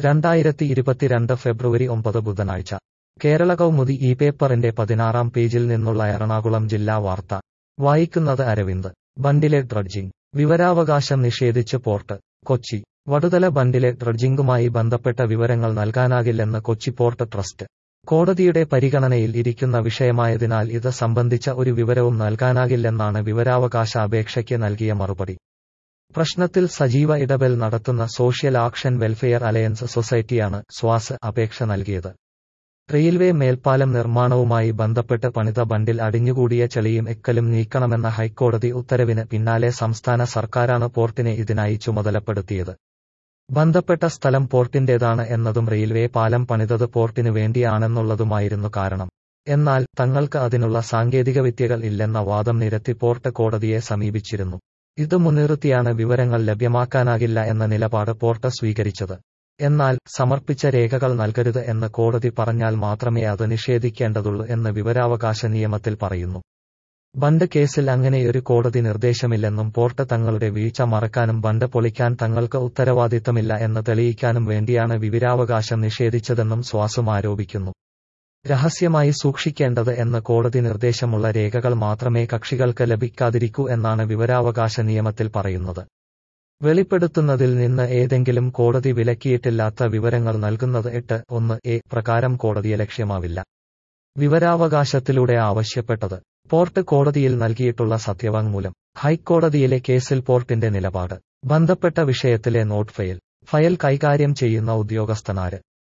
രണ്ടായിരത്തി ഇരുപത്തിരണ്ട് ഫെബ്രുവരി ഒമ്പത് ബുധനാഴ്ച കേരള കൗമുദി ഈ പേപ്പറിന്റെ പതിനാറാം പേജിൽ നിന്നുള്ള എറണാകുളം ജില്ലാ വാർത്ത വായിക്കുന്നത് അരവിന്ദ് ബണ്ടിലെ ഡ്രഡ്ജിംഗ് വിവരാവകാശം നിഷേധിച്ച് പോർട്ട് കൊച്ചി വടുതല ബണ്ടിലെ ഡ്രഡ്ജിംഗുമായി ബന്ധപ്പെട്ട വിവരങ്ങൾ നൽകാനാകില്ലെന്ന് കൊച്ചി പോർട്ട് ട്രസ്റ്റ് കോടതിയുടെ പരിഗണനയിൽ ഇരിക്കുന്ന വിഷയമായതിനാൽ ഇത് സംബന്ധിച്ച ഒരു വിവരവും നൽകാനാകില്ലെന്നാണ് വിവരാവകാശ അപേക്ഷയ്ക്ക് നൽകിയ മറുപടി പ്രശ്നത്തിൽ സജീവ ഇടപെൽ നടത്തുന്ന സോഷ്യൽ ആക്ഷൻ വെൽഫെയർ അലയൻസ് സൊസൈറ്റിയാണ് സ്വാസ് അപേക്ഷ നൽകിയത് റെയിൽവേ മേൽപ്പാലം നിർമ്മാണവുമായി ബന്ധപ്പെട്ട് പണിത ബണ്ടിൽ അടിഞ്ഞുകൂടിയ ചെളിയും എക്കലും നീക്കണമെന്ന ഹൈക്കോടതി ഉത്തരവിന് പിന്നാലെ സംസ്ഥാന സർക്കാരാണ് പോർട്ടിനെ ഇതിനായി ചുമതലപ്പെടുത്തിയത് ബന്ധപ്പെട്ട സ്ഥലം പോർട്ടിന്റേതാണ് എന്നതും റെയിൽവേ പാലം പണിതത് പോർട്ടിനു വേണ്ടിയാണെന്നുള്ളതുമായിരുന്നു കാരണം എന്നാൽ തങ്ങൾക്ക് അതിനുള്ള സാങ്കേതികവിദ്യകൾ ഇല്ലെന്ന വാദം നിരത്തി പോർട്ട് കോടതിയെ സമീപിച്ചിരുന്നു ഇത് മുൻനിർത്തിയാണ് വിവരങ്ങൾ ലഭ്യമാക്കാനാകില്ല എന്ന നിലപാട് പോർട്ട് സ്വീകരിച്ചത് എന്നാൽ സമർപ്പിച്ച രേഖകൾ നൽകരുത് എന്ന് കോടതി പറഞ്ഞാൽ മാത്രമേ അത് നിഷേധിക്കേണ്ടതുള്ളൂ എന്ന് വിവരാവകാശ നിയമത്തിൽ പറയുന്നു ബണ്ട് കേസിൽ അങ്ങനെയൊരു കോടതി നിർദ്ദേശമില്ലെന്നും പോർട്ട് തങ്ങളുടെ വീഴ്ച മറക്കാനും ബണ്ട് പൊളിക്കാൻ തങ്ങൾക്ക് ഉത്തരവാദിത്തമില്ല എന്ന് തെളിയിക്കാനും വേണ്ടിയാണ് വിവരാവകാശം നിഷേധിച്ചതെന്നും സ്വാസും ആരോപിക്കുന്നു രഹസ്യമായി സൂക്ഷിക്കേണ്ടത് എന്ന് കോടതി നിർദ്ദേശമുള്ള രേഖകൾ മാത്രമേ കക്ഷികൾക്ക് ലഭിക്കാതിരിക്കൂ എന്നാണ് വിവരാവകാശ നിയമത്തിൽ പറയുന്നത് വെളിപ്പെടുത്തുന്നതിൽ നിന്ന് ഏതെങ്കിലും കോടതി വിലക്കിയിട്ടില്ലാത്ത വിവരങ്ങൾ നൽകുന്നത് എട്ട് ഒന്ന് എ പ്രകാരം കോടതിയെ ലക്ഷ്യമാവില്ല വിവരാവകാശത്തിലൂടെ ആവശ്യപ്പെട്ടത് പോർട്ട് കോടതിയിൽ നൽകിയിട്ടുള്ള സത്യവാങ്മൂലം ഹൈക്കോടതിയിലെ കേസിൽ പോർട്ടിന്റെ നിലപാട് ബന്ധപ്പെട്ട വിഷയത്തിലെ നോട്ട് ഫയൽ ഫയൽ കൈകാര്യം ചെയ്യുന്ന ഉദ്യോഗസ്ഥനാര്